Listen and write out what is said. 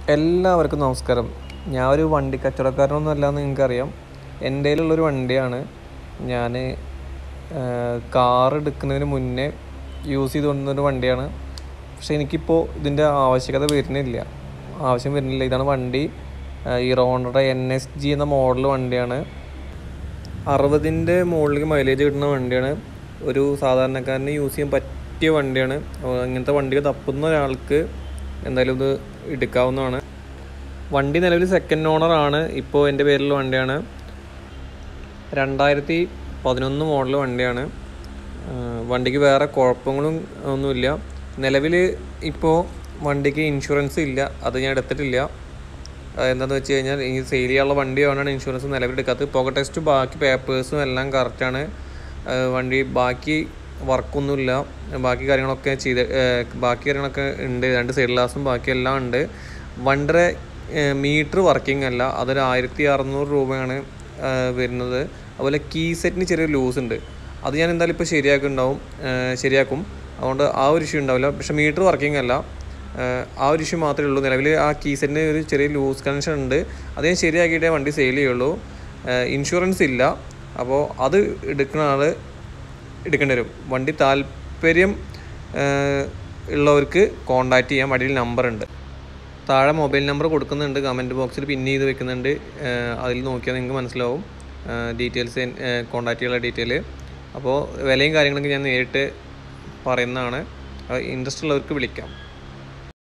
എല്ലാവർക്കും നമസ്കാരം ഞാൻ ഒരു വണ്ടി കച്ചവടക്കാരനൊന്നും അല്ലാന്ന് നിങ്ങൾക്കറിയാം എൻ്റെ കയ്യിലുള്ളൊരു വണ്ടിയാണ് ഞാൻ കാർ എടുക്കുന്നതിന് മുന്നേ യൂസ് ചെയ്തുകൊണ്ടിരുന്നൊരു വണ്ടിയാണ് പക്ഷെ എനിക്കിപ്പോൾ ഇതിൻ്റെ ആവശ്യകത വരുന്നില്ല ആവശ്യം വരുന്നില്ല ഇതാണ് വണ്ടി ഹീറോണ്ടയുടെ എൻ എസ് ജി എന്ന മോഡൽ വണ്ടിയാണ് അറുപതിൻ്റെ മുകളിലേക്ക് മൈലേജ് കിട്ടുന്ന വണ്ടിയാണ് ഒരു സാധാരണക്കാരന് യൂസ് ചെയ്യാൻ പറ്റിയ വണ്ടിയാണ് അപ്പോൾ ഇങ്ങനത്തെ വണ്ടികൾ തപ്പുന്ന ഒരാൾക്ക് എന്തായാലും ഇത് എടുക്കാവുന്നതാണ് വണ്ടി നിലവിൽ സെക്കൻഡ് ഓണറാണ് ഇപ്പോൾ എൻ്റെ പേരിലുള്ള വണ്ടിയാണ് രണ്ടായിരത്തി പതിനൊന്ന് മോഡൽ വണ്ടിയാണ് ആ, വണ്ടിക്ക് വേറെ കുഴപ്പങ്ങളും ഒന്നുമില്ല നിലവിൽ ഇപ്പോൾ വണ്ടിക്ക് ഇൻഷുറൻസ് ഇല്ല അത് ഞാൻ എടുത്തിട്ടില്ല അത് എന്താണെന്ന് വെച്ച് കഴിഞ്ഞാൽ ഈ സെയിൽ ചെയ്യാനുള്ള വണ്ടിയാണ് ഇൻഷുറൻസ് നിലവിലെടുക്കാത്തത് പുക ടെസ്റ്റ് ബാക്കി പേപ്പേഴ്സും എല്ലാം കറക്റ്റാണ് വണ്ടി ബാക്കി വർക്കൊന്നുമില്ല ബാക്കി കാര്യങ്ങളൊക്കെ ചെയ്ത് ഏഹ് ബാക്കി കാര്യങ്ങളൊക്കെ ഉണ്ട് രണ്ട് സൈഡ് ഗ്ലാസും ബാക്കി എല്ലാം ഉണ്ട് വണ്ടിയുടെ മീറ്റർ വർക്കിംഗ് അല്ല അതൊരു ആയിരത്തി അറുന്നൂറ് രൂപയാണ് ഏഹ് വരുന്നത് അതുപോലെ കീ സെറ്റിന് ചെറിയ ലൂസ് ഉണ്ട് അത് ഞാൻ എന്തായാലും ഇപ്പോൾ ശരിയാക്കുന്നുണ്ടാവും ഏഹ് ശരിയാക്കും അതുകൊണ്ട് ആ ഒരു ഇഷ്യൂ ഉണ്ടാവില്ല പക്ഷെ മീറ്റർ വർക്കിംഗ് അല്ല ഏഹ് ആ ഒരു ഇഷ്യൂ മാത്രമേ ഉള്ളൂ നിലവിൽ ആ കീസെറ്റിന് ഒരു ചെറിയ ലൂസ് കണക്ഷൻ ഉണ്ട് അത് ഞാൻ ശരിയാക്കിയിട്ടേ വണ്ടി സെയിൽ ചെയ്യുള്ളൂ ഇൻഷുറൻസ് ഇല്ല അപ്പോൾ അത് എടുക്കുന്ന ആൾ എടുക്കേണ്ടി വരും വണ്ടി താല്പര്യം ഏഹ് ഉള്ളവർക്ക് കോണ്ടാക്ട് ചെയ്യാൻ വണ്ടിയിൽ നമ്പർ ഉണ്ട് താഴെ മൊബൈൽ നമ്പർ കൊടുക്കുന്നുണ്ട് കമൻറ്റ് ബോക്സിൽ പിൻ ചെയ്ത് വെക്കുന്നുണ്ട് ഏഹ് അതിൽ നോക്കിയാൽ നിങ്ങൾക്ക് മനസ്സിലാവും ഡീറ്റെയിൽസ് കോണ്ടാക്ട് ചെയ്യാനുള്ള ഡീറ്റെയിൽ അപ്പോൾ വിലയും കാര്യങ്ങളൊക്കെ ഞാൻ നേരിട്ട് പറയുന്നതാണ് ഇൻട്രസ്റ്റ് ഉള്ളവർക്ക് വിളിക്കാം